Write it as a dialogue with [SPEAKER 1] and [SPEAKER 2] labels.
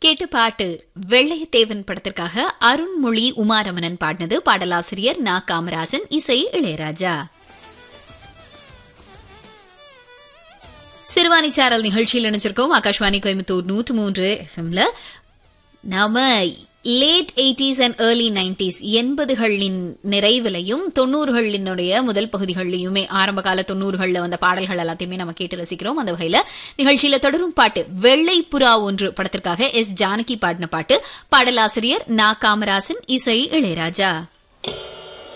[SPEAKER 1] கேட்ட பாட்டு வெள்ளையத்தேவன் படத்திற்காக அருண்மொழி உமாரமணன் பாடினது பாடலாசிரியர் நா காமராசன் இசை இளையராஜா சிறுவாணி சாரல் நிகழ்ச்சியில் நினைச்சிருக்கோம் ஆகாஷ்வாணி கோயம்புத்தூர் நூற்று மூன்று எஃப்எம்ல நாம late eighties and early nineties எண்பதுகளின் நிறைவிலையும் தொண்ணூறுகளினுடைய முதல் பகுதிகளிலுமே ஆரம்ப கால தொண்ணூறுகளில் வந்த பாடல்கள் எல்லாத்தையுமே நம்ம கேட்டு ரசிக்கிறோம் அந்த வகையில நிகழ்ச்சியில தொடரும் பாட்டு வெள்ளை புறா ஒன்று படத்திற்காக எஸ் ஜானகி பாடின பாட்டு பாடலாசிரியர் நா காமராசன் இசை இளையராஜா